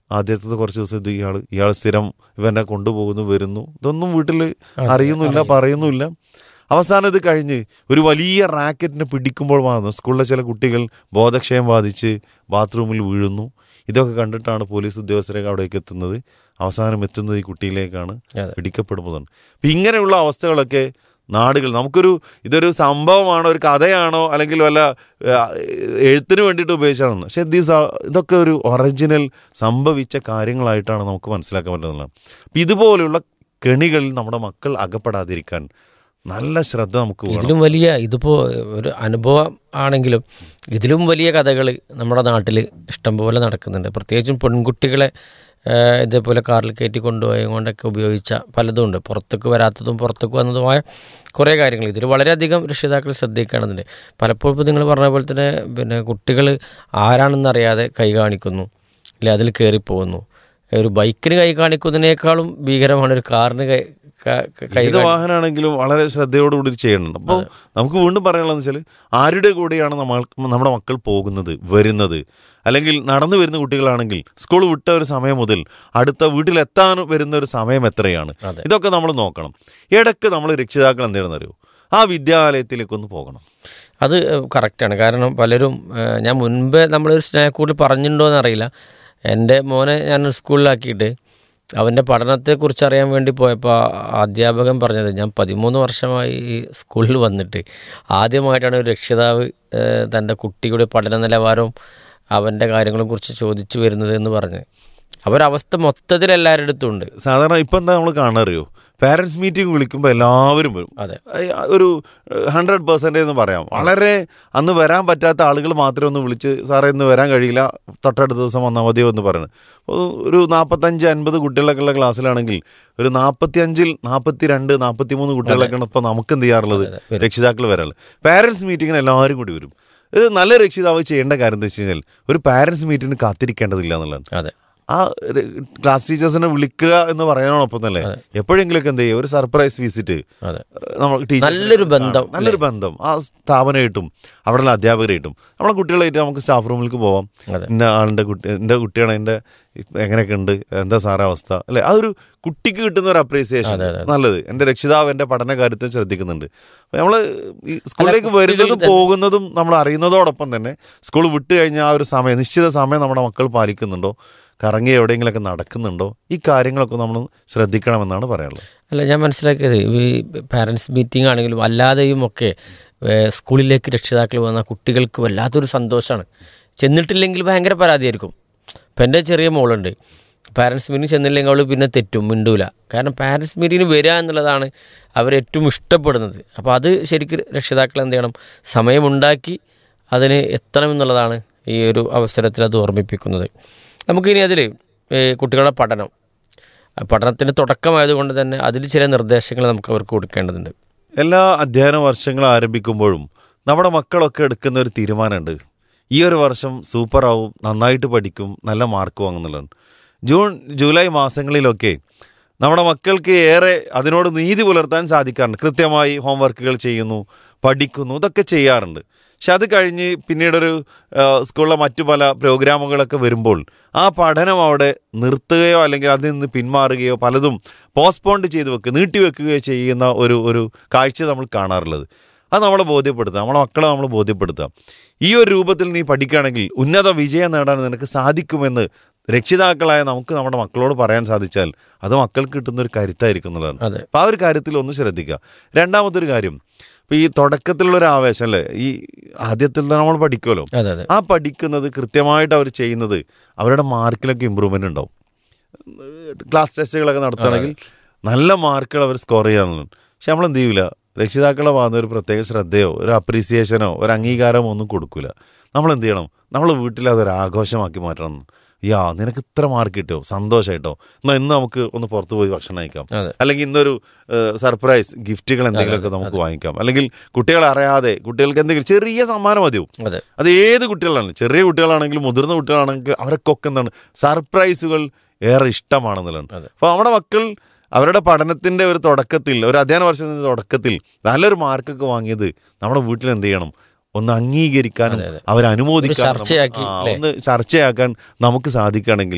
ആദ്യത്തെ കുറച്ച് ദിവസം ഇത് ഇയാൾ ഇയാൾ സ്ഥിരം ഇവനെ കൊണ്ടുപോകുന്നു വരുന്നു ഇതൊന്നും വീട്ടിൽ അറിയുന്നില്ല പറയുന്നില്ല അവസാനം ഇത് കഴിഞ്ഞ് ഒരു വലിയ റാക്കറ്റിനെ പിടിക്കുമ്പോൾ വന്നു സ്കൂളിലെ ചില കുട്ടികൾ ബോധക്ഷയം ബാധിച്ച് ബാത്റൂമിൽ വീഴുന്നു ഇതൊക്കെ കണ്ടിട്ടാണ് പോലീസ് ഉദ്യോഗസ്ഥരെ അവിടേക്ക് എത്തുന്നത് അവസാനം എത്തുന്നത് ഈ കുട്ടിയിലേക്കാണ് അതെ. പിടിക്കപ്പെടുന്നതാണ് അപ്പം ഇങ്ങനെയുള്ള അവസ്ഥകളൊക്കെ നാടുകൾ നമുക്കൊരു ഇതൊരു സംഭവമാണോ ഒരു കഥയാണോ അല്ലെങ്കിൽ വല്ല ആ, എഴുത്തിന് വേണ്ടിയിട്ട് ഉപയോഗിച്ചാണെന്ന് പക്ഷേ ദീസ് ഇതൊക്കെ ഒരു ഒറിജിനൽ സംഭവിച്ച കാര്യങ്ങളായിട്ടാണ് നമുക്ക് മനസ്സിലാക്കാൻ പറ്റുന്നത് അപ്പം ഇതുപോലെയുള്ള കെണികളിൽ നമ്മുടെ മക്കൾ അകപ്പെടാതിരിക്കാൻ നല്ല ശ്രദ്ധ നമുക്ക് വേണം ഇതിലും വലിയ ഇതിപ്പോൾ ഒരു അനുഭവം ആണെങ്കിലും ഇതിലും വലിയ കഥകൾ നമ്മുടെ നാട്ടിൽ ഇഷ്ടംപോലെ നടക്കുന്നുണ്ട് പ്രത്യേകിച്ചും പെൺകുട്ടികളെ ആ, ഇതേപോലെ കാറിൽ കയറ്റി കൊണ്ടുപോയി കൊണ്ടൊക്കെ ഉപയോഗിച്ച പലതും ഉണ്ട് പുറത്തേക്ക് വരാത്തതും പുറത്തേക്ക് വന്നതുമായ കുറേ കാര്യങ്ങൾ ഇതിൽ വളരെയധികം രക്ഷിതാക്കൾ ശ്രദ്ധിക്കേണ്ടതുണ്ട് പലപ്പോഴും ഇപ്പോൾ നിങ്ങൾ പറഞ്ഞ പോലെ തന്നെ പിന്നെ കുട്ടികൾ ആരാണെന്നറിയാതെ കൈ കാണിക്കുന്നു അല്ലെ അതിൽ കയറിപ്പോകുന്നു ഒരു ബൈക്കിന് കൈ കാണിക്കുന്നതിനേക്കാളും ഭീകരമാണ് ഒരു കാറിന് കൈ ക- കൈ ഏത് വാഹനമാണെങ്കിലും വളരെ ശ്രദ്ധയോടുകൂടി ചെയ്യണം അപ്പോൾ നമുക്ക് വീണ്ടും പറയാനുള്ളതെന്ന് വെച്ചാൽ ആരുടെ കൂടെയാണ് നമ്മൾ നമ്മുടെ മക്കൾ പോകുന്നത് വരുന്നത് അല്ലെങ്കിൽ നടന്നു വരുന്ന കുട്ടികളാണെങ്കിൽ സ്കൂൾ വിട്ട ഒരു സമയം മുതൽ അടുത്ത വീട്ടിലെത്താൻ വരുന്ന ഒരു സമയം എത്രയാണ് അതെ. ഇതൊക്കെ നമ്മൾ നോക്കണം ഇടയ്ക്ക് നമ്മൾ രക്ഷിതാക്കൾ എന്താണെന്ന് അറിയോ ആ വിദ്യാലയത്തിലേക്കൊന്ന് പോകണം അത് കറക്റ്റാണ് കാരണം പലരും ഏഹ്, ഞാൻ മുൻപ് നമ്മളൊരു സ്നേഹക്കൂടിൽ പറഞ്ഞിട്ടുണ്ടോ എന്നറിയില്ല എൻ്റെ മോനെ ഞാൻ സ്കൂളിലാക്കിയിട്ട് അവൻ്റെ പഠനത്തെക്കുറിച്ച് അറിയാൻ വേണ്ടി പോയപ്പോൾ ആ അധ്യാപകൻ പറഞ്ഞത് ഞാൻ പതിമൂന്ന് വർഷമായി ഈ സ്കൂളിൽ വന്നിട്ട് ആദ്യമായിട്ടാണ് ഒരു രക്ഷിതാവ് ഏഹ്, തൻ്റെ കുട്ടിയുടെ പഠന നിലവാരവും അവൻ്റെ കാര്യങ്ങളെ കുറിച്ച് ചോദിച്ചു വരുന്നത് എന്ന് പറഞ്ഞ് അവരവസ്ഥ മൊത്തത്തിൽ എല്ലാവരുടെ അടുത്തും ഉണ്ട് സാധാരണ ഇപ്പം എന്താ നമ്മൾ കാണാറിയോ പാരൻസ് മീറ്റിംഗ് വിളിക്കുമ്പോൾ എല്ലാവരും വരും അതെ ഏയ് ഒരു ഹൺഡ്രഡ് പെർസെൻറ്റേജ് എന്ന് പറയാം വളരെ അന്ന് വരാൻ പറ്റാത്ത ആളുകൾ മാത്രമേ ഒന്ന് വിളിച്ച് സാറേ ഇന്ന് വരാൻ കഴിയില്ല തൊട്ടടുത്ത ദിവസം വന്നാൽ മതിയോ എന്ന് പറയുന്നത് അപ്പോൾ ഒരു നാൽപ്പത്തഞ്ച് അൻപത് കുട്ടികളൊക്കെ ഉള്ള ക്ലാസ്സിലാണെങ്കിൽ ഒരു നാൽപ്പത്തി അഞ്ചിൽ നാൽപ്പത്തി രണ്ട് നാൽപ്പത്തി മൂന്ന് കുട്ടികളൊക്കെയാണ് ഇപ്പോൾ നമുക്ക് എന്ത് ചെയ്യാറുള്ളത് അതെ, വരും. രക്ഷിതാക്കൾ വരാറുള്ളത് പാരൻസ് മീറ്റിങ്ങിന് എല്ലാവരും കൂടി വരും ഒരു നല്ല രക്ഷിതാവ് ചെയ്യേണ്ട കാര്യം എന്താ വെച്ച് കഴിഞ്ഞാൽ ഒരു പാരൻസ് മീറ്റിങ്ങിന് കാത്തിരിക്കേണ്ടതില്ല എന്നുള്ളതാണ് അതെ ആ ര- ക്ലാസ് ടീച്ചേഴ്സിനെ വിളിക്കുക എന്ന് പറയാനോടൊപ്പം തന്നെ എപ്പോഴെങ്കിലുമൊക്കെ എന്ത് ചെയ്യുക ഒരു സർപ്രൈസ് വിസിറ്റ് അതെ നമ്മൾ ടീച്ചേഴ്സിനെ നല്ലൊരു ബന്ധം, കാണും. നല്ലൊരു ബന്ധം ആ സ്ഥാപനമായിട്ടും അവിടെയുള്ള അധ്യാപകരായിട്ടും നമ്മളെ കുട്ടികളായിട്ട് നമുക്ക് സ്റ്റാഫ് റൂമിലേക്ക് പോവാം അതെ. ഇന്ന ആളുടെ കുട്ടി എൻ്റെ കുട്ടിയാണ് എൻ്റെ എങ്ങനെയൊക്കെ ഉണ്ട് എന്താ സാറേ അവസ്ഥ അല്ലെ ആ ഒരു കുട്ടിക്ക് കിട്ടുന്ന ഒരു അപ്രീസിയേഷൻ അതെ, അതെ. നല്ലത് എൻ്റെ രക്ഷിതാവ് എൻ്റെ പഠന കാര്യത്തിൽ ശ്രദ്ധിക്കുന്നുണ്ട് നമ്മൾ ഈ സ്കൂളിലേക്ക് കുട്ടികളിൽ വരുന്നതും തന്നെ- പോകുന്നതും നമ്മൾ അറിയുന്നതോടൊപ്പം തന്നെ സ്കൂൾ വിട്ട് കഴിഞ്ഞാൽ ആ ഒരു സമയം നിശ്ചിത സമയം നമ്മുടെ മക്കൾ പാലിക്കുന്നുണ്ടോ കറങ്ങി എവിടെയെങ്കിലുമൊക്കെ നടക്കുന്നുണ്ടോ ഈ കാര്യങ്ങളൊക്കെ നമ്മൾ ശ്രദ്ധിക്കണമെന്നാണ് പറയാനുള്ളത് അല്ല ഞാൻ മനസ്സിലാക്കിയത് ഈ പാരൻസ് മീറ്റിംഗ് ആണെങ്കിലും അല്ലാതെയും ഒക്കെ ഏഹ്, സ്കൂളിലേക്ക് രക്ഷിതാക്കൾ വന്ന കുട്ടികൾക്ക് വല്ലാത്തൊരു സന്തോഷമാണ് ചെന്നിട്ടില്ലെങ്കിൽ ഭയങ്കര പരാതിയായിരിക്കും ഇപ്പം എൻ്റെ ചെറിയ മോളുണ്ട് പാരൻസ് മീറ്റിംഗ് ചെന്നില്ലെങ്കിൽ അവൾ പിന്നെ തെറ്റും മിണ്ടൂല കാരണം പാരൻസ് മീറ്റിങ്ങിന് വരിക എന്നുള്ളതാണ് അവരേറ്റവും ഇഷ്ടപ്പെടുന്നത് അപ്പോൾ അത് ശരിക്കും രക്ഷിതാക്കൾ എന്ത് ചെയ്യണം സമയമുണ്ടാക്കി അതിന് എത്തണം എന്നുള്ളതാണ് ഈ ഒരു അവസരത്തിൽ അത് ഓർമ്മിപ്പിക്കുന്നത് നമുക്കിനി അതിൽ കുട്ടികളുടെ പഠനം ആ പഠനത്തിന് തുടക്കമായതുകൊണ്ട് തന്നെ അതിൽ ചില നിർദ്ദേശങ്ങൾ നമുക്ക് അവർക്ക് കൊടുക്കേണ്ടതുണ്ട് എല്ലാ അധ്യയന വർഷങ്ങൾ ആരംഭിക്കുമ്പോഴും നമ്മുടെ മക്കളൊക്കെ എടുക്കുന്ന ഒരു തീരുമാനമുണ്ട് ഈ ഒരു വർഷം സൂപ്പറാവും നന്നായിട്ട് പഠിക്കും നല്ല മാർക്ക് വാങ്ങുന്നുള്ളതാണ് ജൂൺ ജൂലൈ മാസങ്ങളിലൊക്കെ നമ്മുടെ മക്കൾക്ക് ഏറെ അതിനോട് നീതി പുലർത്താൻ സാധിക്കാറുണ്ട് കൃത്യമായി ഹോംവർക്കുകൾ ചെയ്യുന്നു പഠിക്കുന്നു ഇതൊക്കെ ചെയ്യാറുണ്ട് പക്ഷെ അത് കഴിഞ്ഞ് പിന്നീടൊരു ആ, സ്കൂളിലെ മറ്റു പല പ്രോഗ്രാമുകളൊക്കെ വരുമ്പോൾ ആ പഠനം അവിടെ നിർത്തുകയോ അല്ലെങ്കിൽ അതിൽ നിന്ന് പിന്മാറുകയോ പലതും പോസ്റ്റ്പോണ്ട് ചെയ്ത് വെക്കുക നീട്ടിവെക്കുകയോ ചെയ്യുന്ന ഒരു ഒരു കാഴ്ച നമ്മൾ കാണാറുള്ളത് അത് നമ്മളെ ബോധ്യപ്പെടുത്തുക നമ്മളെ മക്കളെ നമ്മൾ ബോധ്യപ്പെടുത്തുക ഈ ഒരു രൂപത്തിൽ നീ പഠിക്കുകയാണെങ്കിൽ ഉന്നത വിജയം നേടാൻ നിനക്ക് സാധിക്കുമെന്ന് രക്ഷിതാക്കളായ നമുക്ക് നമ്മുടെ മക്കളോട് പറയാൻ സാധിച്ചാൽ അത് മക്കൾക്ക് കിട്ടുന്ന ഒരു കരുത്തായിരിക്കും എന്നുള്ളതാണ് അതെ അപ്പോൾ ആ ഒരു കാര്യത്തിൽ ഒന്ന് ശ്രദ്ധിക്കുക രണ്ടാമത്തെ ഒരു കാര്യം ഇപ്പോൾ ഈ തുടക്കത്തിലുള്ള ഒരു ആവേശം അല്ലേ ഈ ആദ്യത്തിൽ തന്നെ നമ്മൾ പഠിക്കുമല്ലോ അതെ അതെ ആ പഠിക്കുന്നത് കൃത്യമായിട്ട് അവർ ചെയ്യുന്നത് അവരുടെ മാർക്കിലൊക്കെ ഇമ്പ്രൂവ്മെൻ്റ് ഉണ്ടാവും ക്ലാസ് ടെസ്റ്റുകളൊക്കെ നടത്തുകയാണെങ്കിൽ നല്ല മാർക്കുകൾ അവർ സ്കോർ ചെയ്യാനുള്ളത് പക്ഷെ നമ്മൾ എന്ത് ചെയ്യൂല രക്ഷിതാക്കളെ ഭാഗത്ത് ഒരു പ്രത്യേക ശ്രദ്ധയോ ഒരു അപ്രീസിയേഷനോ ഒരു അംഗീകാരമോ ഒന്നും കൊടുക്കൂല നമ്മൾ എന്ത് ചെയ്യണം നമ്മൾ വീട്ടിൽ അതൊരു ആഘോഷമാക്കി മാറ്റണം യാ നിനക്ക് ഇത്ര മാർക്ക് കിട്ടിയോ സന്തോഷമായിട്ടോ എന്നാൽ ഇന്ന് നമുക്ക് ഒന്ന് പുറത്ത് പോയി ഭക്ഷണം കഴിക്കാം അതെ അല്ലെങ്കിൽ ഇന്നൊരു സർപ്രൈസ് ഗിഫ്റ്റുകൾ എന്തെങ്കിലുമൊക്കെ നമുക്ക് വാങ്ങിക്കാം അല്ലെങ്കിൽ കുട്ടികളെ അറിയാതെ കുട്ടികൾക്ക് എന്തെങ്കിലും ചെറിയ സമ്മാനം മതിയോ അതെ അത് ഏത് കുട്ടികളാണ് ചെറിയ കുട്ടികളാണെങ്കിലും മുതിർന്ന കുട്ടികളാണെങ്കിൽ അവരൊക്കെ എന്താണ് സർപ്രൈസുകൾ ഏറെ ഇഷ്ടമാണെന്നുള്ളതാണ് അതെ. അപ്പോൾ നമ്മുടെ മക്കൾ അവരുടെ പഠനത്തിന്റെ ഒരു തുടക്കത്തിൽ ഒരു അധ്യയന വർഷത്തിന്റെ തുടക്കത്തിൽ നല്ലൊരു മാർക്കൊക്കെ വാങ്ങിയത് നമ്മുടെ വീട്ടിൽ എന്ത് ചെയ്യണം ഒന്ന് അംഗീകരിക്കാനും അതെ, അതെ. അവരെ അനുമോദിക്കാനും ഒരു ചർച്ചയാക്കി, ആ, അല്ലേ? ഒന്ന് ചർച്ചയാക്കാൻ നമുക്ക് സാധിക്കുകയാണെങ്കിൽ